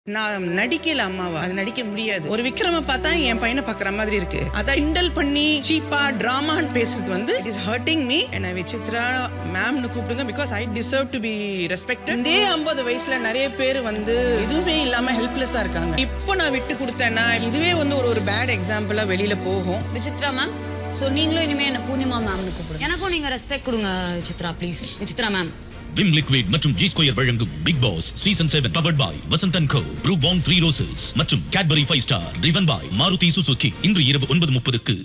நான் நடிக்கல அம்மாவா அது நடிக்க முடியாது ஒரு விக்ரம பார்த்தா என் பையனை பார்க்குற மாதிரி இருக்கு அதான் கிண்டல் பண்ணி சீப்பா டிராமான்னு பேசுறது வந்து இட் இஸ் ஹர்ட்டிங் மீ என்ன விசித்ரா மேம்னு கூப்பிடுங்க because I deserve to be respect இதே ஐம்பது வயசுல நிறைய பேர் வந்து எதுவுமே இல்லாம ஹெல்ப்லெஸ்ஸா இருக்காங்க இப்போ நான் விட்டு கொடுத்தேன்னா இதுவே வந்து ஒரு ஒரு பேட் எக்ஸாம்பிளா வெளியில போகும் விசித்ரா மேம் ஸோ நீங்களும் இனிமே என்ன பூர்ணிமா மேம்னு கூப்பிடுங்க எனக்கும் நீங்க ரெஸ்பெக்ட் கொடுங்க Chitra please Chitra ma'am Vim liquid மற்றும் ஜி ஸ்கொயர் வழங்கும் Bigg Boss season seven powered by Vasanth and co Brooke Bond three roses மற்றும் Cadbury five star driven by Maruti Suzuki இன்று இரவு ஒன்பது முப்பதுக்கு